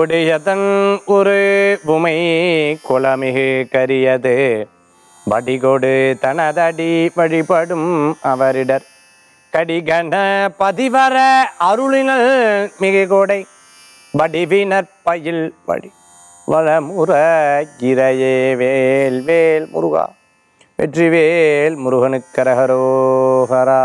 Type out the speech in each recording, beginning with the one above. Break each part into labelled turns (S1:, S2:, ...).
S1: கொடியதன் ஒரு உமை குலமிகு கரியது வடிகொடு தனதடி வழிபடும் அவரிடர் கடிகன பதிவர அருளினல் மிகு கொடை வடிவினர் பயில் வழி வளமுற இறையே வேல் வேல் முருகா வெற்றிவேல் முருகனுக்கரகரோகரா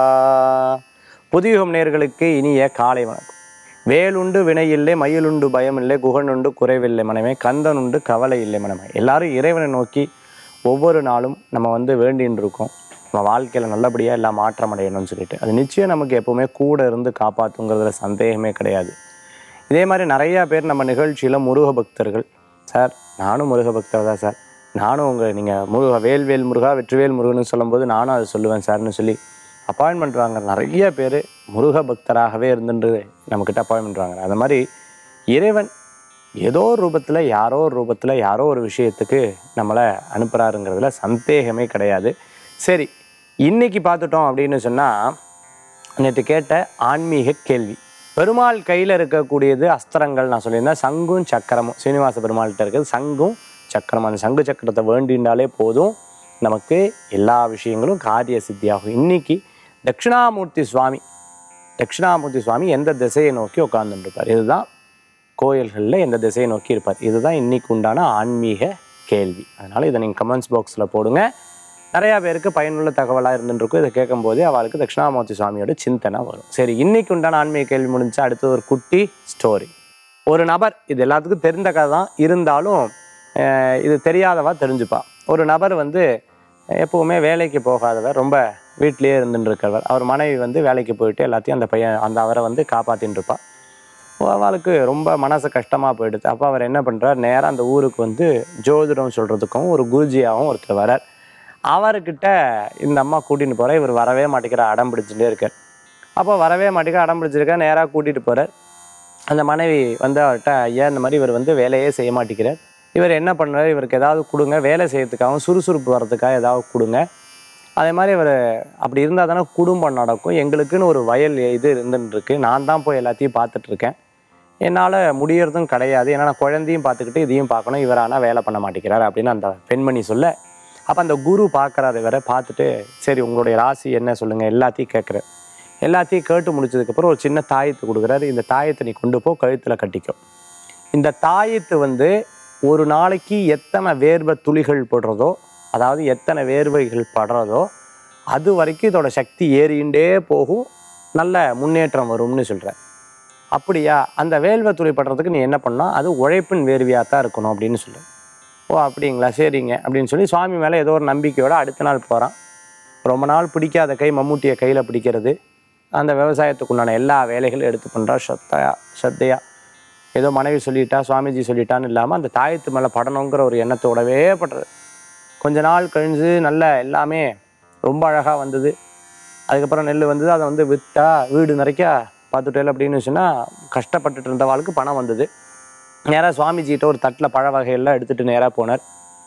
S1: புதியுகம் நேர்களுக்கு இனிய காலை வணக்கம் வேலுண்டு வினையில்லை மயிலுண்டு பயமில்லை குகனுண்டு குறைவில்லை மனமே கந்தனுண்டு கவலை இல்லை மனமே எல்லாரும் இறைவனை நோக்கி ஒவ்வொரு நாளும் நம்ம வந்து வேண்டின்னு இருக்கோம் நம்ம வாழ்க்கையில் நல்லபடியாக எல்லாம் மாற்றம் அடையணும்னு சொல்லிட்டு அது நிச்சயம் நமக்கு எப்போவுமே கூட இருந்து காப்பாற்றுங்கிறதுல சந்தேகமே கிடையாது இதே மாதிரி நிறையா பேர் நம்ம நிகழ்ச்சியில் முருக பக்தர்கள் சார் நானும் முருக பக்தர் தான் சார் நானும் உங்கள் நீங்கள் முருக வேல்வேல் முருகா வெற்றிவேல் முருகன்னு சொல்லும்போது நானும் அதை சொல்லுவேன் சார்னு சொல்லி அப்பாயின்மெண்ட் வாங்குற நிறைய பேர் முருக பக்தராகவே இருந்துட்டு நம்மக்கிட்ட அப்பாயின்மெண்ட் வாங்குறாங்க அந்த மாதிரி இறைவன் ஏதோ ஒரு ரூபத்தில் யாரோ ஒரு ரூபத்தில் யாரோ ஒரு விஷயத்துக்கு நம்மளை அனுப்புகிறாருங்கிறதுல சந்தேகமே கிடையாது சரி இன்னைக்கு பார்த்துட்டோம் அப்படின்னு சொன்னால் நேற்று கேட்ட ஆன்மீக கேள்வி பெருமாள் கையில் இருக்கக்கூடியது அஸ்திரங்கள் நான் சொல்லியிருந்தேன் சங்கும் சக்கரமும் சீனிவாச பெருமாள்கிட்ட இருக்குது சங்கும் சக்கரம் அந்த சங்கு சக்கரத்தை வேண்டினாலே போதும் நமக்கு எல்லா விஷயங்களும் காரிய சித்தியாகும் இன்னைக்கு தட்சிணாமூர்த்தி சுவாமி தட்சிணாமூர்த்தி சுவாமி எந்த திசையை நோக்கி உட்கார்ந்துட்டு இருப்பார் இதுதான் கோயில்களில் எந்த திசையை நோக்கி இருப்பார் இதுதான் இன்னைக்கு உண்டான ஆன்மீக கேள்வி அதனால் இதை நீங்கள் கமெண்ட்ஸ் பாக்ஸில் போடுங்க நிறையா பேருக்கு பயனுள்ள தகவலாக இருந்துருக்கும் இதை கேட்கும்போது அவளுக்கு தட்சிணாமூர்த்தி சுவாமியோட சிந்தனை வரும் சரி இன்னைக்கு உண்டான ஆன்மீக கேள்வி முடிஞ்சா அடுத்தது ஒரு குட்டி ஸ்டோரி ஒரு நபர் இது எல்லாத்துக்கும் தெரிந்த கதை தான் இருந்தாலும் அஹ், இது தெரியாதவா தெரிஞ்சுப்பா ஒரு நபர் வந்து எப்போவுமே வேலைக்கு போகாதவர் ரொம்ப வீட்டிலேயே இருந்துட்டு இருக்கிறவர் அவர் மனைவி வந்து வேலைக்கு போயிட்டு எல்லாத்தையும் அந்த பையன் அந்த அவரை வந்து காப்பாற்றின்னு இருப்பா அவளுக்கு ரொம்ப மனசு கஷ்டமாக போயிடுது அப்போ அவர் என்ன பண்ணுறார் நேராக அந்த ஊருக்கு வந்து ஜோதிடம் சொல்கிறதுக்கும் ஒரு குருஜியாகவும் ஒருத்தர் வரார் அவர்கிட்ட இந்த அம்மா கூட்டின்னு போகிற இவர் வரவே மாட்டேங்கிற அடம் பிடிச்சிட்டே இருக்கார் அப்போ வரவே மாட்டேங்கிற அடம் பிடிச்சிருக்கார் நேராக கூட்டிகிட்டு போகிறார் அந்த மனைவி வந்து அவர்கிட்ட ஐயா இந்த மாதிரி இவர் வந்து வேலையே செய்ய மாட்டேங்கிறார் இவர் என்ன பண்ணுறாரு இவருக்கு ஏதாவது கொடுங்க வேலை செய்யறதுக்காகவும் சுறுசுறுப்பு வர்றதுக்காக ஏதாவது கொடுங்க அதே மாதிரி இவர் அப்படி இருந்தால் தானே குடும்பம் நடக்கும் எங்களுக்குன்னு ஒரு வயல் இது இருந்துன்னு இருக்கு நான் தான் போய் எல்லாத்தையும் பார்த்துட்டு இருக்கேன் என்னால் முடியறதும் கிடையாது ஏன்னா நான் குழந்தையும் பார்த்துக்கிட்டு இதையும் பார்க்கணும் இவர் ஆனால் வேலை பண்ண மாட்டேங்கிறார் அப்படின்னு அந்த பெண்மணி சொல்ல அப்போ அந்த குரு பார்க்குறாரு இவரை பார்த்துட்டு சரி உங்களுடைய ராசி என்ன சொல்லுங்கள் எல்லாத்தையும் கேட்குறாரு எல்லாத்தையும் கேட்டு முடிச்சதுக்கப்புறம் ஒரு சின்ன தாயத்து கொடுக்குறாரு இந்த தாயத்தை நீ கொண்டு போ கழுத்தில் கட்டிக்கோ இந்த தாயத்து வந்து ஒரு நாளைக்கு எத்தனை வேர்வை துளிகள் போடுறதோ அதாவது எத்தனை வேர்வைகள் படுறதோ அது வரைக்கும் இதோட சக்தி ஏறிண்டே போகும் நல்ல முன்னேற்றம் வரும்னு சொல்கிறேன் அப்படியா அந்த வேர்வை துளி படுறதுக்கு நீ என்ன பண்ணா அது உழைப்பின் வேர்வையாக தான் இருக்கணும் அப்படின்னு சொல்கிறேன் ஓ அப்படிங்களா சரிங்க அப்படின்னு சொல்லி சுவாமி மேலே ஏதோ ஒரு நம்பிக்கையோட அடுத்த நாள் போகிறான் ரொம்ப நாள் பிடிக்காத கை மம்மூட்டியை கையில் பிடிக்கிறது அந்த விவசாயத்துக்குண்டான எல்லா வேலைகளும் எடுத்து பண்ணுறா சத்தையா சத்தையா ஏதோ மனைவி சொல்லிட்டா சுவாமிஜி சொல்லிட்டான்னு இல்லாமல் அந்த தாயத்து மேலே படணுங்கிற ஒரு எண்ணத்தோடவே படுறது கொஞ்ச நாள் கழிஞ்சு நல்ல எல்லாமே ரொம்ப அழகாக வந்தது அதுக்கப்புறம் நெல் வந்தது அதை வந்து விற்றா வீடு நிறைக்க பார்த்துட்டேல் அப்படின்னு சொன்னால் கஷ்டப்பட்டுட்டு இருந்தவாளுக்கு பணம் வந்தது நேராக சுவாமிஜிகிட்ட ஒரு தட்டில் பழ வகையெல்லாம் எடுத்துகிட்டு நேராக போனார்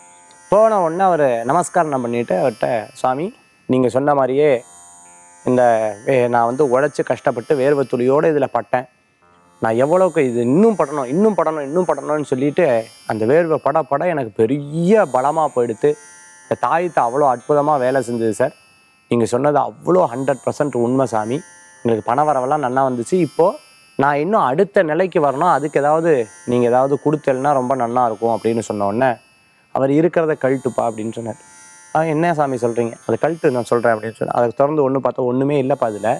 S1: போன உடனே அவர் நமஸ்காரம் பண்ணிட்டு அவர்கிட்ட சுவாமி நீங்கள் சொன்ன மாதிரியே இந்த வே- நான் வந்து உழைச்சி கஷ்டப்பட்டு வேர்வை துளியோடு இதில் பட்டேன் நான் எவ்வளோக்கு இது இன்னும் படணும் இன்னும் படணும் இன்னும் படணும்னு சொல்லிட்டு அந்த வேர்வை பட பட எனக்கு பெரிய பலமாக போயிடுத்து இந்த தாயத்தை அவ்வளோ அற்புதமாக வேலை செஞ்சது சார் நீங்கள் சொன்னது அவ்வளோ ஹண்ட்ரட் பர்சன்ட் உண்மை சாமி எங்களுக்கு பண வரவெல்லாம் நல்லா வந்துச்சு இப்போது நான் இன்னும் அடுத்த நிலைக்கு வரணும் அதுக்கு ஏதாவது நீங்கள் ஏதாவது கொடுத்தல்னா ரொம்ப நல்லா இருக்கும் அப்படின்னு சொன்ன உடனே அவர் இருக்கிறத கழட்டுப்பா அப்படின்னு சொன்னார் ஆ என்ன சாமி சொல்கிறீங்க அது கழட்டு நான் சொல்கிறேன் அப்படின்னு சொன்னேன் அதை திறந்து ஒன்று பார்த்தா ஒன்றுமே இல்லைப்பா அதில்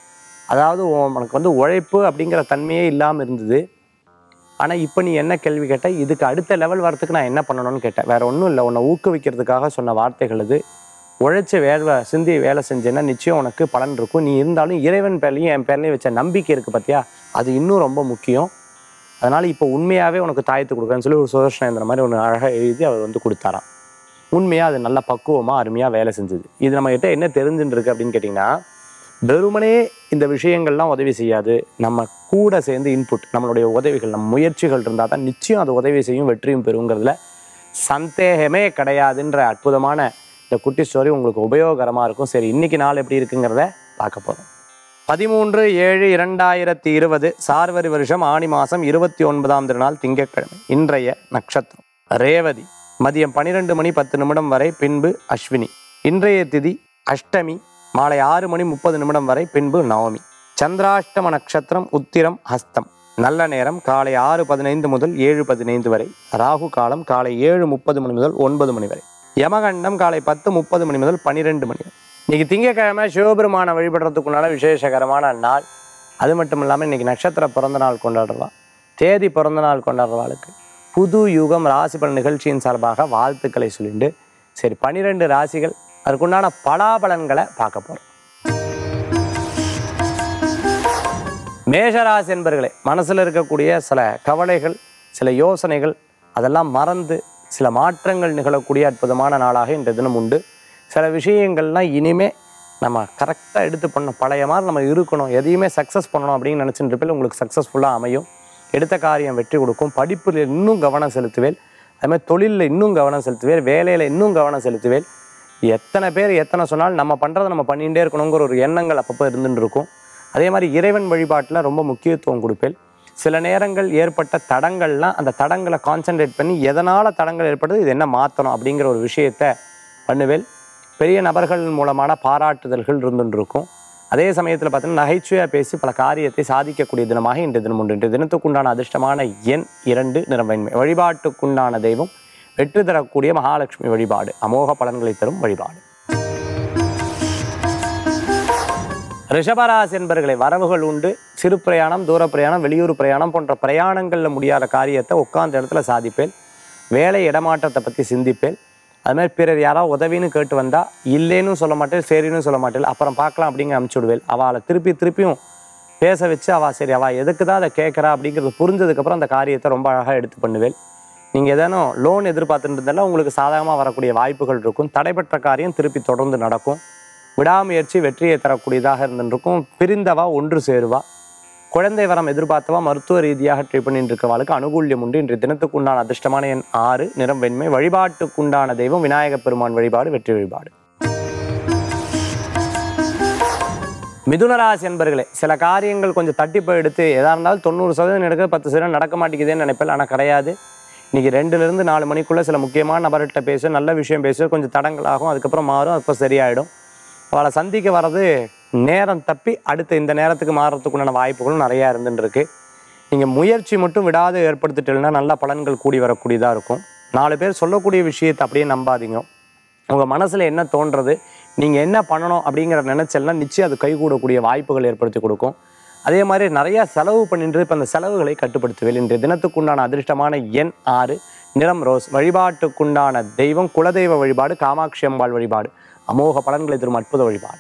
S1: அதாவது உன் உனக்கு வந்து உழைப்பு அப்படிங்கிற தன்மையே இல்லாமல் இருந்தது ஆனால் இப்போ நீ என்ன கேள்வி கேட்ட இதுக்கு அடுத்த லெவல் வரத்துக்கு நான் என்ன பண்ணணும்னு கேட்டேன் வேற ஒன்றும் இல்லை உன்னை ஊக்குவிக்கிறதுக்காக சொன்ன வார்த்தைகள் இது உழைச்ச வேலை சிந்தி வேலை செஞ்சேன்னா நிச்சயம் உனக்கு பலன் இருக்கும் நீ இருந்தாலும் இறைவன் பேர்லையும் என் பேர்லையும் வச்ச நம்பிக்கை இருக்குது பார்த்தியா அது இன்னும் ரொம்ப முக்கியம் அதனால் இப்போ உண்மையாகவே உனக்கு தாயத்து கொடுக்குறேன்னு சொல்லி ஒரு சுதர்ஷனம் இந்த மாதிரி ஒன்று அழகாக எழுதி அவர் வந்து கொடுத்தாராம் உண்மையாக அது நல்ல பக்குவமாக அருமையாக வேலை செஞ்சது இது நம்ம கிட்ட என்ன தெரிஞ்சுட்டு இருக்கு அப்படின்னு கேட்டிங்கன்னா வெறுமனே இந்த விஷயங்கள்லாம் உதவி செய்யாது நம்ம கூட சேர்ந்து இன்புட் நம்மளுடைய உதவிகள் நம்ம முயற்சிகள் இருந்தால் தான் நிச்சயம் அது உதவி செய்யும் வெற்றியும் பெறுங்கிறதுல சந்தேகமே கிடையாதுன்ற அற்புதமான இந்த குட்டி ஸ்டோரி உங்களுக்கு உபயோகரமாக இருக்கும் சரி இன்னைக்கு நாள் எப்படி இருக்குங்கிறத பார்க்க போகிறோம் பதிமூன்று ஏழு இரண்டாயிரத்தி இருபது சார்வரி வருஷம் ஆணி மாதம் இருபத்தி ஒன்பதாம் திருநாள் திங்கட்கிழமை இன்றைய நட்சத்திரம் ரேவதி மதியம் பன்னிரெண்டு மணி பத்து நிமிடம் வரை பின்பு அஸ்வினி இன்றைய திதி அஷ்டமி மாலை ஆறு மணி முப்பது நிமிடம் வரை பின்பு நவமி சந்திராஷ்டம நட்சத்திரம் உத்திரம் ஹஸ்தம் நல்ல நேரம் காலை ஆறு பதினைந்து முதல் ஏழு பதினைந்து வரை ராகு காலம் காலை ஏழு முப்பது மணி முதல் ஒன்பது மணி வரை யமகண்டம் காலை பத்து முப்பது மணி முதல் பன்னிரெண்டு மணி வரை இன்னைக்கு திங்கக்கிழமை சிவபெருமானை வழிபடுறதுக்குண்டான விசேஷகரமான நாள் அது மட்டும் இல்லாமல் இன்னைக்கு நட்சத்திர பிறந்த நாள் கொண்டாடுறவா தேதி பிறந்த நாள் கொண்டாடுறவாளுக்கு புது யுகம் ராசி பலன் நிகழ்ச்சியின் சார்பாக வாழ்த்துக்களை சொல்லிட்டு சரி பன்னிரெண்டு ராசிகள் அதுக்குண்டான பலாபலன்களை பார்க்க போகிறோம் மேஷராசி என்பர்களே மனசில் இருக்கக்கூடிய சில கவலைகள் சில யோசனைகள் அதெல்லாம் மறந்து சில மாற்றங்கள் நிகழக்கூடிய அற்புதமான நாளாக இன்றைய தினம் உண்டு சில விஷயங்கள்லாம் இனிமே நம்ம கரெக்டாக எடுத்து பண்ணணும் பழைய மாதிரி நம்ம இருக்கணும் எதையுமே சக்ஸஸ் பண்ணணும் அப்படின்னு நினச்சிட்டு இருப்பில் உங்களுக்கு சக்ஸஸ்ஃபுல்லாக அமையும் எடுத்த காரியம் வெற்றி கொடுக்கும் படிப்பில் இன்னும் கவனம் செலுத்துவேல் அது மாதிரி தொழிலில் இன்னும் கவனம் செலுத்துவேல் வேலையில் இன்னும் கவனம் செலுத்துவேல் எத்தனை பேர் எத்தனை சொன்னாலும் நம்ம பண்ணுறதை நம்ம பண்ணிகிட்டே இருக்கணுங்கிற ஒரு எண்ணங்கள் அப்பப்போ இருந்துட்டு இருக்கும் அதே மாதிரி இறைவன் வழிபாட்டில் ரொம்ப முக்கியத்துவம் கொடுப்பேன் சில நேரங்கள் ஏற்பட்ட தடங்கள்லாம் அந்த தடங்களை கான்சென்ட்ரேட் பண்ணி எதனால் தடங்கள் ஏற்படுது இது என்ன மாற்றணும் அப்படிங்கிற ஒரு விஷயத்தை பண்ணுவேல் பெரிய நபர்கள் மூலமான பாராட்டுதல்கள் இருந்துட்டு இருக்கும் அதே சமயத்தில் பார்த்தீங்கன்னா நகைச்சுவையாக பேசி பல காரியத்தை சாதிக்கக்கூடிய தினமாக இன்றைய தினம் உண்டு இன்றைய தினத்துக்குண்டான அதிர்ஷ்டமான எண் இரண்டு நிறம் வெண்மை வழிபாட்டுக்குண்டான தெய்வம் வெற்றி தரக்கூடிய மகாலட்சுமி வழிபாடு அமோக பலன்களை தரும் வழிபாடு ரிஷபராசி என்பர்களை வரவுகள் உண்டு சிறு பிரயாணம் தூர பிரயாணம் வெளியூர் பிரயாணம் போன்ற பிரயாணங்களில் முடியாத காரியத்தை உட்கார்ந்த இடத்துல சாதிப்பேன் வேலை இடமாற்றத்தை பற்றி சிந்திப்பேன் அது மாதிரி பிறர் யாராவது உதவின்னு கேட்டு வந்தா இல்லைன்னு சொல்ல மாட்டேன் சரின்னு சொல்ல மாட்டேன் அப்புறம் பார்க்கலாம் அப்படிங்க அனுப்பிச்சு விடுவேன் அவளை திருப்பி திருப்பியும் பேச வச்சு அவள் சரி அவள் எதுக்கு தான் அதை கேட்குறா அப்படிங்கிறது புரிஞ்சதுக்கப்புறம் அந்த காரியத்தை ரொம்ப அழகாக எடுத்து பண்ணுவேன் நீங்கள் ஏதானும் லோன் எதிர்பார்த்துட்டு இருந்தாலும் உங்களுக்கு சாதகமாக வரக்கூடிய வாய்ப்புகள் இருக்கும் தடைப்பட்ட காரியம் திருப்பி தொடர்ந்து நடக்கும் விடாமுயற்சி வெற்றியை தரக்கூடியதாக இருந்துருக்கும் பிரிந்தவா ஒன்று சேருவா குழந்தை வரம் எதிர்பார்த்தவா மருத்துவ ரீதியாக ட்ரீட் பண்ணிட்டு இருக்கவாளுக்கு அனுகூல்யம் உண்டு இன்றைய தினத்துக்கு உண்டான அதிர்ஷ்டமான எண் ஆறு நிறம் வெண்மை வழிபாட்டுக்குண்டான தெய்வம் விநாயகப் பெருமான் வழிபாடு வெற்றி வழிபாடு மிதுனராசி என்பர்களே சில காரியங்கள் கொஞ்சம் தட்டி போய் எடுத்து எதா இருந்தாலும் தொண்ணூறு சதவீதம் நடக்குது பத்து சதவீதம் நடக்க மாட்டேங்குதுன்னு நினைப்பேன் ஆனால் கிடையாது இன்னைக்கு ரெண்டுலேருந்து நாலு மணிக்குள்ளே சில முக்கியமான நபர்கிட்ட பேச நல்ல விஷயம் பேச கொஞ்சம் தடங்களாகும் அதுக்கப்புறம் மாறும் அதுக்கப்புறம் சரியாயிடும் அவளை சந்திக்க வர்றது நேரம் தப்பி அடுத்த இந்த நேரத்துக்கு மாறுறதுக்குண்டான வாய்ப்புகளும் நிறையா இருந்துட்டு இருக்கு நீங்கள் முயற்சி மட்டும் விடாது ஏற்படுத்திட்டீங்கன்னா நல்ல பலன்கள் கூடி வரக்கூடியதாக இருக்கும் நாலு பேர் சொல்லக்கூடிய விஷயத்தை அப்படியே நம்பாதீங்க உங்கள் மனசில் என்ன தோன்றது நீங்கள் என்ன பண்ணணும் அப்படிங்கிற நினைச்செல்லாம் நிச்சயம் அது கைகூடக்கூடிய வாய்ப்புகள் ஏற்படுத்தி கொடுக்கும் அதே மாதிரி நிறையா செலவு பண்ணிட்டு இப்போ அந்த செலவுகளை கட்டுப்படுத்துவேன் இன்றைய தினத்துக்குண்டான அதிர்ஷ்டமான எண் ஆறு நிறம் ரோஸ் வழிபாட்டுக்குண்டான தெய்வம் குலதெய்வ வழிபாடு காமாட்சி அம்பாள் வழிபாடு அமோக பலன்களை தரும் அற்புத வழிபாடு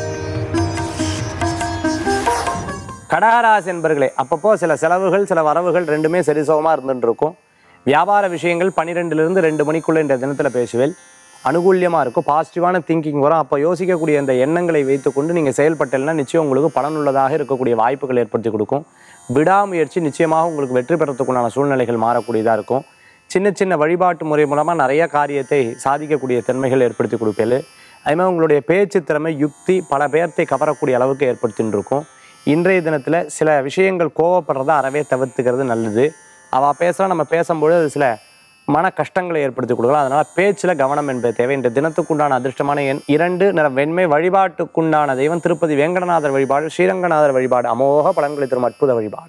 S1: கடகராசி என்பர்களே அப்பப்போ சில செலவுகள் சில வரவுகள் ரெண்டுமே சரிசமமாக இருந்துட்டு இருக்கும் வியாபார விஷயங்கள் பன்னிரெண்டுலேருந்து ரெண்டு மணிக்குள்ளே இந்த தினத்தில் பேசுவேல் அனுகூல்யமாக இருக்கும் பாசிட்டிவான திங்கிங் வரும் அப்போ யோசிக்கக்கூடிய அந்த எண்ணங்களை வைத்துக்கொண்டு நீங்கள் செயல்பட்டேன்னா நிச்சயம் உங்களுக்கு பலனுள்ளதாக இருக்கக்கூடிய வாய்ப்புகள் ஏற்படுத்தி கொடுக்கும் விடாமுயற்சி நிச்சயமாக உங்களுக்கு வெற்றி பெறத்துக்குண்டான சூழ்நிலைகள் மாறக்கூடியதாக இருக்கும் சின்ன சின்ன வழிபாட்டு முறை மூலமாக நிறைய காரியத்தை சாதிக்கக்கூடிய தன்மைகள் ஏற்படுத்தி கொடுப்பேன் அதே மாதிரி உங்களுடைய பேச்சு திறமை யுக்தி பல பேர்த்தை கவரக்கூடிய அளவுக்கு ஏற்படுத்தின்னு இருக்கும் இன்றைய தினத்தில் சில விஷயங்கள் கோவப்படுறத அறவே தவிர்த்துக்கிறது நல்லது அவள் பேசுகிறா நம்ம பேசும்பொழுது அது சில மன கஷ்டங்களை ஏற்படுத்தி கொடுக்கலாம் அதனால் பேச்சில் கவனம் என்பது தேவை இந்த தினத்துக்குண்டான அதிர்ஷ்டமான எண் இரண்டு நிற வெண்மை வழிபாட்டுக்குண்டான தெய்வம் திருப்பதி வேங்கடநாதர் வழிபாடு ஸ்ரீரங்கநாதர் வழிபாடு அமோக பலன்களை தரும் அற்புத வழிபாடு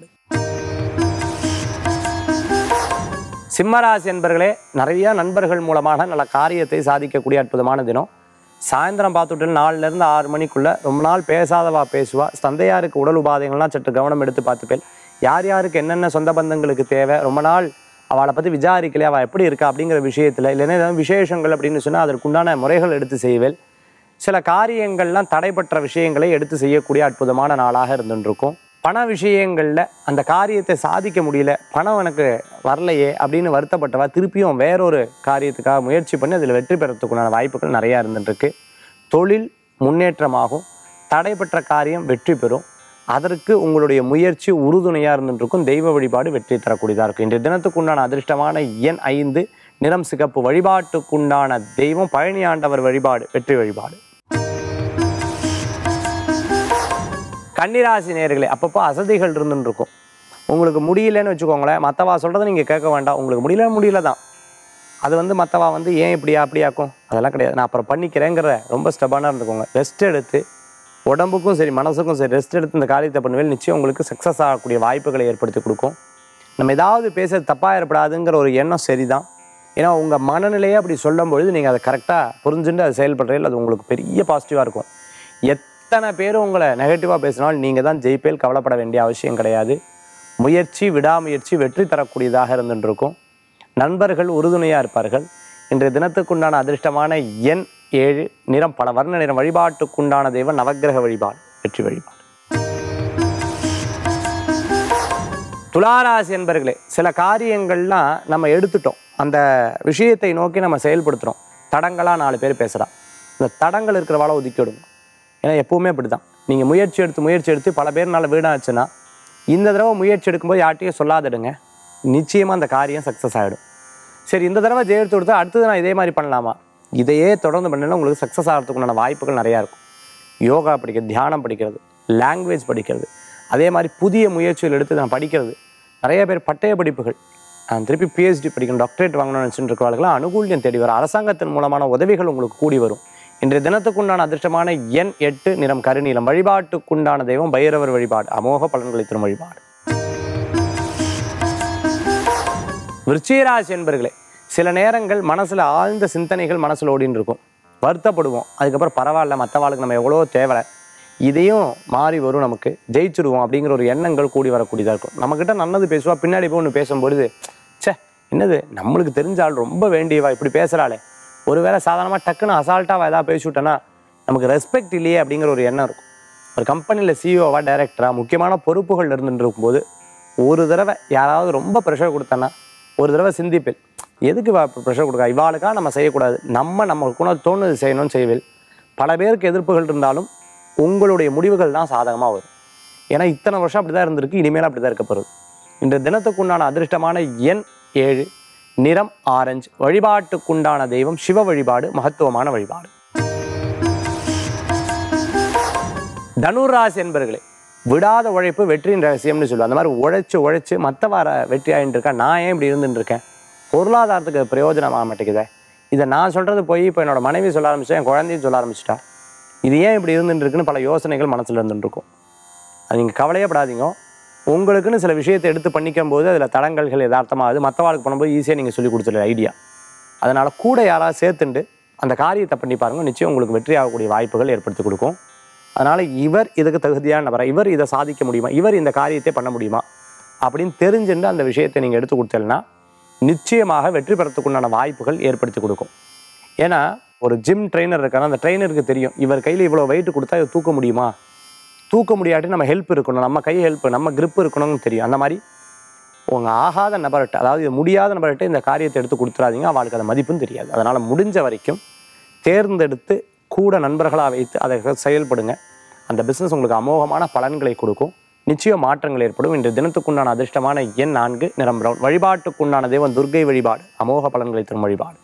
S1: சிம்மராசி என்பர்களே நிறைய நண்பர்கள் மூலமாக நல்ல காரியத்தை சாதிக்கக்கூடிய அற்புதமான தினம் சாயந்தரம் பார்த்துட்டு நாலுலேருந்து ஆறு மணிக்குள்ளே ரொம்ப நாள் பேசாதவா பேசுவா தந்தையாருக்கு உடல் உபாதைகள்லாம் சற்று கவனம் எடுத்து பார்த்துப்பேன் யார் யாருக்கு என்னென்ன சொந்த பந்தங்களுக்கு தேவை ரொம்ப நாள் அவளை பற்றி விசாரிக்கலையே அவள் எப்படி இருக்கா அப்படிங்கிற விஷயத்தில் இல்லைன்னா ஏதாவது விசேஷங்கள் அப்படின்னு சொன்னால் அதற்குண்டான முறைகள் எடுத்து செய்வேல் சில காரியங்கள்லாம் தடைப்பட்ட விஷயங்களை எடுத்து செய்யக்கூடிய அற்புதமான நாளாக இருந்துருக்கும் பண விஷயங்களில் அந்த காரியத்தை சாதிக்க முடியல பணம் எனக்கு வரலையே அப்படின்னு வருத்தப்பட்டவா திருப்பியும் வேறொரு காரியத்துக்காக முயற்சி பண்ணி அதில் வெற்றி பெறத்துக்குண்டான வாய்ப்புகள் நிறையா இருந்துட்டுருக்கு தொழில் முன்னேற்றமாகும் தடைப்பட்ட காரியம் வெற்றி பெறும் அதற்கு உங்களுடைய முயற்சி உறுதுணையாக இருந்துருக்கும் தெய்வ வழிபாடு வெற்றி தரக்கூடியதாக இருக்கும் இன்றைய தினத்துக்குண்டான அதிர்ஷ்டமான எண் ஐந்து நிறம் சிகப்பு வழிபாட்டுக்குண்டான தெய்வம் பழனி ஆண்டவர் வழிபாடு வெற்றி வழிபாடு கன்னிராசி நேர்களே அப்பப்போ அசதிகள் இருந்துன்னு இருக்கும் உங்களுக்கு முடியலன்னு வச்சுக்கோங்களேன் மற்றவா சொல்கிறத நீங்கள் கேட்க வேண்டாம் உங்களுக்கு முடியல முடியல தான் அது வந்து மற்றவா வந்து ஏன் இப்படியா அப்படியாக்கும் அதெல்லாம் கிடையாது நான் அப்புறம் பண்ணிக்கிறேங்கிற ரொம்ப ஸ்டெபானாக இருந்துக்கோங்க ரெஸ்ட் எடுத்து உடம்புக்கும் சரி மனசுக்கும் சரி ரெஸ்ட் எடுத்து இந்த காரியத்தை பண்ணுவேல் நிச்சயம் உங்களுக்கு சக்ஸஸ் ஆகக்கூடிய வாய்ப்புகளை ஏற்படுத்தி கொடுக்கும் நம்ம ஏதாவது பேச தப்பாக ஏற்படாதுங்கிற ஒரு எண்ணம் சரிதான் ஏன்னா உங்கள் மனநிலையை அப்படி சொல்லும் பொழுது நீங்கள் அதை கரெக்டாக புரிஞ்சுட்டு அதை செயல்படுறீங்க அது உங்களுக்கு பெரிய பாசிட்டிவாக இருக்கும் எத்தனை பேர் உங்களை நெகட்டிவாக பேசினாலும் நீங்கள் தான் ஜெயிப்பேல் கவலைப்பட வேண்டிய அவசியம் கிடையாது முயற்சி விடாமுயற்சி வெற்றி தரக்கூடியதாக இருந்துட்டு இருக்கும் நண்பர்கள் உறுதுணையாக இருப்பார்கள் இன்றைய தினத்துக்குண்டான அதிர்ஷ்டமான எண் ஏழு நிறம் பல வர்ண நிறம் வழிபாட்டுக்குண்டான தெய்வம் நவக்கிரக வழிபாடு வெற்றி வழிபாடு துளாராசி என்பர்களே சில காரியங்கள்லாம் நம்ம எடுத்துட்டோம் அந்த விஷயத்தை நோக்கி நம்ம செயல்படுத்துகிறோம் தடங்களாக நாலு பேர் பேசுகிறா இந்த தடங்கள் இருக்கிறவாளை ஒதுக்கி விடுங்க ஏன்னா எப்பவுமே அப்படி தான் நீங்கள் முயற்சி எடுத்து முயற்சி எடுத்து பல பேர்னால வீணாச்சுன்னா இந்த தடவை முயற்சி எடுக்கும்போது யார்ட்டையும் சொல்லாதிடுங்க நிச்சயமாக அந்த காரியம் சக்ஸஸ் ஆகிடும் சரி இந்த தடவை ஜெயித்து கொடுத்தா அடுத்தது நான் இதே மாதிரி பண்ணலாமா இதையே தொடர்ந்து பண்ணல உங்களுக்கு சக்ஸஸ் ஆகிறதுக்குண்டான வாய்ப்புகள் நிறையா இருக்கும் யோகா படிக்கிறது தியானம் படிக்கிறது லாங்குவேஜ் படிக்கிறது அதே மாதிரி புதிய முயற்சிகள் எடுத்து நான் படிக்கிறது நிறைய பேர் பட்டய படிப்புகள் நான் திருப்பி பிஹெச்டி படிக்கணும் டாக்டரேட் வாங்கணும்னு நினச்சிட்டு இருக்கிறவர்களுக்கு அனுகூல்யம் தேடி வரும் அரசாங்கத்தின் மூலமான உதவிகள் உங்களுக்கு கூடி வரும் இன்றைய தினத்துக்குண்டான அதிர்ஷ்டமான எண் எட்டு நிறம் கருநீலம் வழிபாட்டுக்குண்டான தெய்வம் பைரவர் வழிபாடு அமோக பலன்களை தரும் வழிபாடு விருச்சிகராசி என்பர்களே சில நேரங்கள் மனசில் ஆழ்ந்த சிந்தனைகள் மனசில் ஓடின்னு இருக்கும் வருத்தப்படுவோம் அதுக்கப்புறம் பரவாயில்ல மற்றவாளுக்கு நம்ம எவ்வளோ தேவை இதையும் மாறி வரும் நமக்கு ஜெயிச்சிடுவோம் அப்படிங்கிற ஒரு எண்ணங்கள் கூடி வரக்கூடியதாக இருக்கும் நம்மக்கிட்ட நல்லது பேசுவா பின்னாடி போய் ஒன்று பேசும்பொழுது ச்சே என்னது நம்மளுக்கு தெரிஞ்ச ஆள் ரொம்ப வேண்டியவா இப்படி பேசுகிறாளே ஒருவேளை சாதாரணமாக டக்குன்னு அசால்ட்டாக ஏதாவது பேசிவிட்டேன்னா நமக்கு ரெஸ்பெக்ட் இல்லையே அப்படிங்கிற ஒரு எண்ணம் இருக்கும் ஒரு கம்பெனியில் சிஇஓவா டைரக்டராக முக்கியமான பொறுப்புகள் இருந்துட்டு இருக்கும்போது ஒரு தடவை யாராவது ரொம்ப ப்ரெஷர் கொடுத்தேன்னா ஒரு தடவை சிந்திப்பேன் எதுக்கு ப்ரெஷர் கொடுக்க இவாளுக்காக நம்ம செய்யக்கூடாது நம்ம நம்ம கூட தோணுது செய்யணும்னு செய்வேன் பல பேருக்கு எதிர்ப்புகள் இருந்தாலும் உங்களுடைய முடிவுகள் தான் சாதகமாக வரும் ஏன்னா இத்தனை வருஷம் அப்படி தான் இருந்திருக்கு இனிமேல் அப்படி தான் இருக்க போகிறது இந்த தினத்துக்குண்டான அதிர்ஷ்டமான எண் ஏழு நிறம் ஆரஞ்சு வழிபாட்டுக்குண்டான தெய்வம் சிவ வழிபாடு மகத்துவமான வழிபாடு தனுராசி என்பர்களே விடாத உழைப்பு வெற்றியின் ரகசியம்னு சொல்லுவாங்க அந்த மாதிரி உழைச்சு உழைச்சு மற்ற வார வெற்றி ஆகிட்டு இருக்கா நான் ஏன் இப்படி இருந்துட்டு இருக்கேன் பொருளாதாரத்துக்கு அது பிரயோஜனமாக மாட்டேங்குதே இதை நான் சொல்கிறது போய் இப்போ என்னோட மனைவி சொல்ல ஆரம்பிச்சா என் குழந்தையும் சொல்ல ஆரம்பிச்சிட்டா இது ஏன் இப்படி இருந்துட்டு இருக்குன்னு பல யோசனைகள் மனசில் இருந்துட்டு இருக்கும் அது நீங்கள் கவலையப்படாதீங்க உங்களுக்குன்னு சில விஷயத்தை எடுத்து பண்ணிக்கும் போது அதில் தடங்கல்கள் யதார்த்தமாகுது மற்றவாளுக்கு பண்ணும்போது ஈஸியாக நீங்கள் சொல்லி கொடுத்துரு ஐடியா அதனால் கூட யாராவது சேர்த்துண்டு அந்த காரியத்தை பண்ணி பாருங்க நிச்சயம் உங்களுக்கு வெற்றி ஆகக்கூடிய வாய்ப்புகள் ஏற்படுத்தி கொடுக்கும் அதனால் இவர் இதுக்கு தகுதியான நபரா இவர் இதை சாதிக்க முடியுமா இவர் இந்த காரியத்தை பண்ண முடியுமா அப்படின்னு தெரிஞ்சுட்டு அந்த விஷயத்தை நீங்கள் எடுத்து கொடுத்தீங்கன்னா நிச்சயமாக வெற்றி பெறத்துக்குண்டான வாய்ப்புகள் ஏற்படுத்தி கொடுக்கும் ஏன்னா ஒரு ஜிம் ட்ரெயினர் இருக்கானா அந்த ட்ரெயினருக்கு தெரியும் இவர் கையில் இவ்வளோ வெயிட் கொடுத்தா இதை தூக்க முடியுமா தூக்க முடியாட்டி நம்ம ஹெல்ப் இருக்கணும் நம்ம கை ஹெல்ப் நம்ம grip இருக்கணும்னு தெரியும் அந்த மாதிரி உங்கள் ஆகாத நபர்கிட்ட அதாவது இது முடியாத நபர்கிட்ட இந்த காரியத்தை எடுத்து கொடுத்துறாதீங்க அவளுக்கு அது மதிப்பும் தெரியாது அதனால் முடிஞ்ச வரைக்கும் தேர்ந்தெடுத்து கூட நண்பர்களாக வைத்து அதை செயல்படுங்க அந்த பிஸ்னஸ் உங்களுக்கு அமோகமான பலன்களை கொடுக்கும் நிச்சயம் மாற்றங்கள் ஏற்படும் இன்று தினத்துக்குண்டான அதிர்ஷ்டமான எண் நான்கு நிறம் பிரவுன் வழிபாட்டுக்குண்டான தெய்வம் துர்க்கை வழிபாடு அமோக பலன்களை தரும் வழிபாடு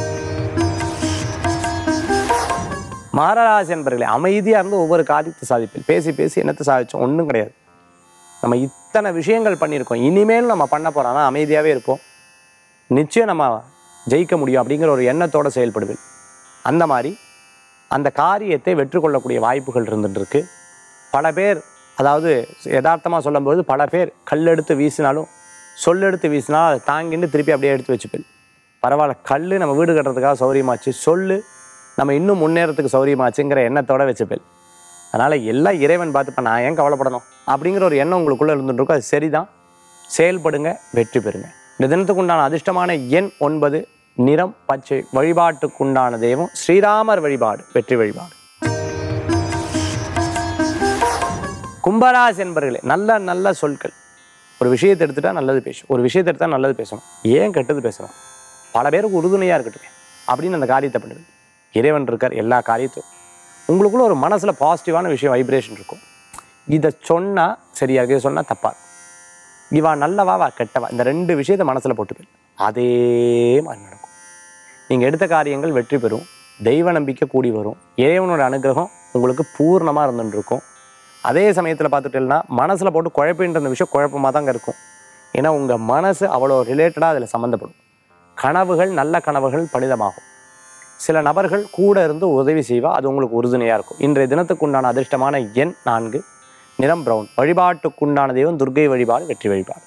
S1: மாரராசி என்பர்களே அமைதியாக இருந்து ஒவ்வொரு காரியத்தை சாதிப்பேன் பேசி பேசி என்னத்தை சாதிச்சோம் ஒன்றும் கிடையாது நம்ம இத்தனை விஷயங்கள் பண்ணியிருக்கோம் இனிமேல் நம்ம பண்ண போகிறோம்னா அமைதியாகவே இருப்போம் நிச்சயம் நம்ம ஜெயிக்க முடியும் அப்படிங்கிற ஒரு எண்ணத்தோட செயல்படுவேன் அந்த மாதிரி அந்த காரியத்தை வெற்றி கொள்ளக்கூடிய வாய்ப்புகள் இருந்துட்டு இருக்கு பல பேர் அதாவது யதார்த்தமாக சொல்லும்போது பல பேர் கல்லெடுத்து வீசினாலும் சொல்லெடுத்து வீசினாலும் அதை தாங்கிட்டு திருப்பி அப்படியே எடுத்து வச்சுப்பேன் பரவாயில்ல கல் நம்ம வீடு கட்டுறதுக்காக சௌரியமாச்சு சொல்லு நம்ம இன்னும் முன்னேறதுக்கு சௌரியமாச்சுங்கிற எண்ணத்தோட வச்சுப்பேன் அதனால் எல்லாம் இறைவன் பார்த்துப்ப நான் ஏன் கவலைப்படணும் அப்படிங்கிற ஒரு எண்ணம் உங்களுக்குள்ளே இருந்துட்டு இருக்கும் அது சரிதான் செயல்படுங்க வெற்றி பெறுங்க இந்த தினத்துக்குண்டான அதிர்ஷ்டமான எண் ஒன்பது நிறம் பச்சை வழிபாட்டுக்குண்டான தெய்வம் ஸ்ரீராமர் வழிபாடு வெற்றி வழிபாடு கும்பராசி என்பர்களே நல்ல நல்ல சொற்கள் ஒரு விஷயத்தை எடுத்துட்டா நல்லது பேசும் ஒரு விஷயத்தை எடுத்தா நல்லது பேசணும் ஏன் கெட்டது பேசணும் பல பேருக்கு உறுதுணையாக இருக்கட்டும் அப்படின்னு அந்த காரியத்தை பண்ணுவேன் இறைவன் இருக்கார் எல்லா காரியத்தையும் உங்களுக்குள்ள ஒரு மனசில் பாசிட்டிவான விஷயம் வைப்ரேஷன் இருக்கும் இதை சொன்னால் சரியா இருக்கு இதை சொன்னால் தப்பா இருக்கும். இவா நல்லவா வா கெட்டவா இந்த ரெண்டு விஷயத்தை மனசில் போட்டுப்பேன் அதே மாதிரி நடக்கும் நீங்கள் எடுத்த காரியங்கள் வெற்றி பெறும் தெய்வ நம்பிக்கை கூடி வரும் இறைவனோட அனுகிரகம் உங்களுக்கு பூர்ணமாக இருந்துட்டு இருக்கும் அதே சமயத்தில் பார்த்துட்டேன்னா மனசில் போட்டு குழப்பின்ற விஷயம் குழப்பமாக தாங்க இருக்கும் ஏன்னா உங்கள் மனசு அவ்வளோ ரிலேட்டடாக அதில் சம்மந்தப்படும் கனவுகள் நல்ல கனவுகள் பலிதமாகும் சில நபர்கள் கூட இருந்து உதவி செய்வா அது உங்களுக்கு உறுதுணையாக இருக்கும் இன்றைய தினத்துக்கு உண்டான அதிர்ஷ்டமான எண் நான்கு நிறம் பிரவுன் வழிபாட்டுக்குண்டான தெய்வம் துர்க்கை வழிபாடு வெற்றி வழிபாடு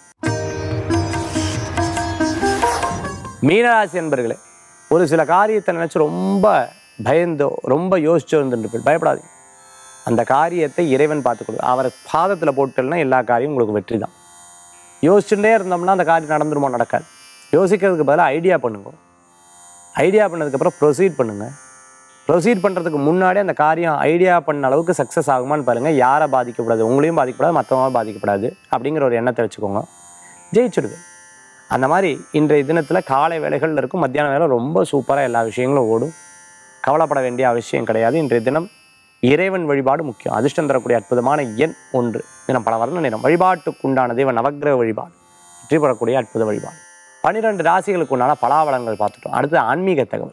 S1: மீனராசி என்பர்களே ஒரு சில காரியத்தை நினச்சி ரொம்ப பயந்தோ ரொம்ப யோசிச்சோ இருந்துட்டு பயப்படாதீங்க அந்த காரியத்தை இறைவன் பார்த்துக்கொடு அவரை பாதத்தில் போட்டுன்னா எல்லா காரியம் உங்களுக்கு வெற்றி தான் யோசிச்சுட்டே இருந்தோம்னா அந்த காரியம் நடந்துருமோ நடக்காது யோசிக்கிறதுக்கு பதிலாக ஐடியா பண்ணுங்க ஐடியா பண்ணதுக்கப்புறம் ப்ரொசீட் பண்ணுங்க ப்ரொசீட் பண்ணுறதுக்கு முன்னாடி அந்த காரியம் ஐடியா பண்ண அளவுக்கு சக்ஸஸ் ஆகுமான்னு பாருங்கள் யாரை பாதிக்கப்படாது உங்களையும் பாதிக்கப்படாது மற்றவங்க பாதிக்கப்படாது அப்படிங்கிற ஒரு எண்ணத்தை வச்சுக்கோங்க ஜெயிச்சிடுது அந்த மாதிரி இன்றைய தினத்தில் காலை வேலைகள் இருக்கும் மத்தியான வேலை ரொம்ப சூப்பராக எல்லா விஷயங்களும் ஓடும் கவலைப்பட வேண்டிய அவசியம் கிடையாது இன்றைய தினம் இறைவன் வழிபாடு முக்கியம் அதிர்ஷ்டம் தரக்கூடிய அற்புதமான எண் ஒன்று தினம் பல வர்ண நிறம் வழிபாட்டுக்குண்டான தெய்வ நவக்கிரக வழிபாடு வெற்றி பெறக்கூடிய அற்புத வழிபாடு பன்னிரெண்டு ராசிகளுக்கு உண்டான பலாபலங்கள் பார்த்துட்டோம் அடுத்து ஆன்மீக தகவல்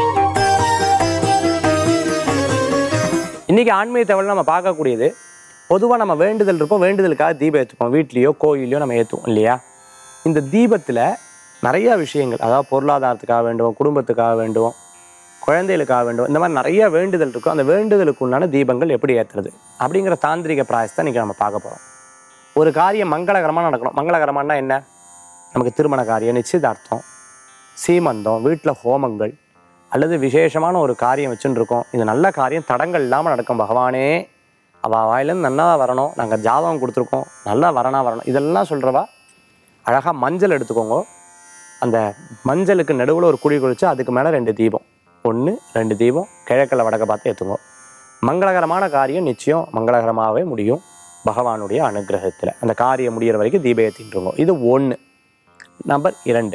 S1: இன்னைக்கு ஆன்மீக தகவல் நம்ம பார்க்கக்கூடியது பொதுவாக நம்ம வேண்டுதல் இருப்போம் வேண்டுதலுக்காக தீபம் ஏற்றுப்போம் வீட்லேயோ கோயிலையோ நம்ம ஏற்றுவோம் இல்லையா இந்த தீபத்தில் நிறைய விஷயங்கள் அதாவது பொருளாதாரத்துக்காக வேண்டுவோம் குடும்பத்துக்காக வேண்டுவோம் குழந்தைகளுக்காக வேண்டும் இந்த மாதிரி நிறைய வேண்டுதல் இருக்கும் அந்த வேண்டுதலுக்கு உண்டான தீபங்கள் எப்படி ஏற்றுறது அப்படிங்கிற தாந்திரிக பிராயசத்தை இன்றைக்கி நம்ம பார்க்க போகிறோம் ஒரு காரியம் மங்களகரமாக நடக்கணும் மங்களகரமானா என்ன நமக்கு திருமண காரியம் நிச்சயதார்த்தம் சீமந்தம் வீட்டில் ஹோமங்கள் அல்லது விசேஷமான ஒரு காரியம் வச்சுன்னு இருக்கோம் இது நல்ல காரியம் தடங்கள் இல்லாமல் நடக்கும் பகவானே அவள் வாயிலேருந்து நல்லா வரணும் நாங்கள் ஜாதகம் கொடுத்துருக்கோம் நல்லா வரனா வரணும் இதெல்லாம் சொல்கிறவா அழகாக மஞ்சள் எடுத்துக்கோங்க அந்த மஞ்சளுக்கு நடுவில் ஒரு குழி குளிச்சு அதுக்கு மேலே ரெண்டு தீபம் ஒன்று ரெண்டு தீபம் கிழக்கில் வடக்க பார்த்து ஏற்றுங்க மங்களகரமான காரியம் நிச்சயம் மங்களகரமாகவே முடியும் பகவானுடைய அனுகிரகத்தில் அந்த காரியம் முடிகிற வரைக்கும் தீபம் ஏற்றிட்டுருங்க இது ஒன்று நம்பர் இரண்டு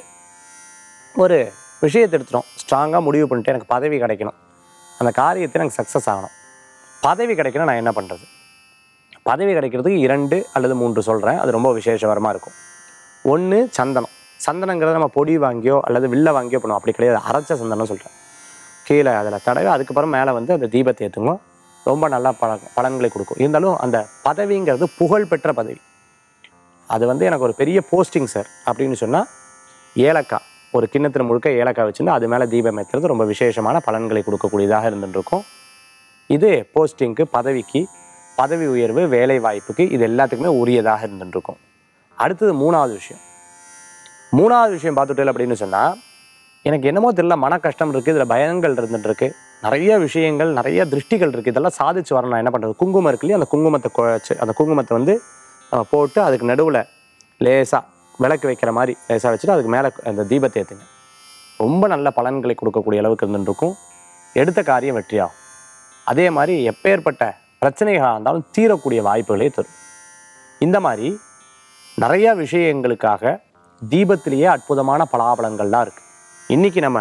S1: ஒரு விஷயத்தை எடுத்துட்டோம் ஸ்ட்ராங்காக முடிவு பண்ணிட்டு எனக்கு பதவி கிடைக்கணும் அந்த காரியத்தை எனக்கு சக்ஸஸ் ஆகணும் பதவி கிடைக்கணும் நான் என்ன பண்ணுறது பதவி கிடைக்கிறதுக்கு இரண்டு அல்லது மூன்று சொல்கிறேன் அது ரொம்ப விசேஷகரமாக இருக்கும் ஒன்று சந்தனம் சந்தனங்கிறத நம்ம பொடி வாங்கியோ அல்லது வில்ல வாங்கியோ பண்ணுவோம் அப்படி கிடையாது அரைச்ச சந்தனம் சொல்கிறேன் கீழே அதில் தடவை அதுக்கப்புறம் மேலே வந்து அந்த தீபத்தை ஏற்றுங்க ரொம்ப நல்லா பல பலன்களை கொடுக்கும் இருந்தாலும் அந்த பதவிங்கிறது புகழ்பெற்ற பதவி அது வந்து எனக்கு ஒரு பெரிய போஸ்டிங் சார் அப்படின்னு சொன்னால் ஏலக்காய் ஒரு கிண்ணத்தில் முழுக்க ஏலக்காய் வச்சுருந்து அது மேலே தீபம் ஏற்றுறது ரொம்ப விசேஷமான பலன்களை கொடுக்கக்கூடியதாக இருந்துட்டு இருக்கும் இது போஸ்டிங்க்கு பதவிக்கு பதவி உயர்வு வேலை வாய்ப்புக்கு இது எல்லாத்துக்குமே உரியதாக இருந்துட்டு இருக்கும் அடுத்தது மூணாவது விஷயம் மூணாவது விஷயம் பார்த்துட்டேன் அப்படின்னு சொன்னால் எனக்கு என்னமோ தெரியல மன கஷ்டம் இருக்குது இதில் பயங்கள் இருந்துட்டு இருக்கு நிறைய விஷயங்கள் நிறைய திருஷ்டிகள் இருக்குது இதெல்லாம் சாதிச்சு வரணும் நான் என்ன பண்ணுறது குங்குமம் இருக்கு இல்லையா அந்த குங்குமத்தை குழைச்சு அந்த குங்குமத்தை வந்து நம்ம போட்டு அதுக்கு நடுவில் லேசாக விளக்கு வைக்கிற மாதிரி லேசாக வச்சுட்டு அதுக்கு மேலே அந்த தீபத்தை ஏற்றுங்க ரொம்ப நல்ல பலன்களை கொடுக்கக்கூடிய அளவுக்கு இருந்துட்டு இருக்கும் எடுத்த காரியம் வெற்றியாகும் அதே மாதிரி எப்பேற்பட்ட பிரச்சனைகளாக இருந்தாலும் தீரக்கூடிய வாய்ப்புகளே தரும் இந்த மாதிரி நிறைய விஷயங்களுக்காக தீபத்திலேயே அற்புதமான பலாபலங்கள்லாம் இருக்குது இன்றைக்கி நம்ம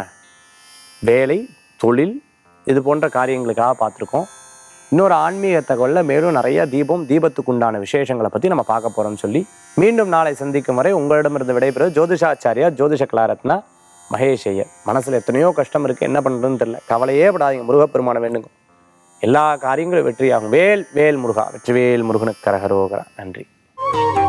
S1: வேலை தொழில் இது போன்ற காரியங்களுக்காக பார்த்துருக்கோம் இன்னொரு ஆன்மீக தகவலில் மேலும் நிறைய தீபம் தீபத்துக்கு உண்டான விசேஷங்களை பற்றி நம்ம பார்க்க போகிறோம்னு சொல்லி மீண்டும் நாளை சந்திக்கும் வரை உங்களிடமிருந்து விடைபெறுவது ஜோதிஷாச்சாரியா ஜோதிஷ கலாரத்னா மகேஷ் ஐயர் மனசில் எத்தனையோ கஷ்டம் இருக்குது என்ன பண்ணுறதுன்னு தெரியல கவலையே படாதீங்க முருகப்பெருமானை வேண்டுங்க எல்லா காரியங்களும் வெற்றியாகும் வேல் வேல் முருகா வெற்றிவேல் முருகனுக்கு கரகரோகரா நன்றி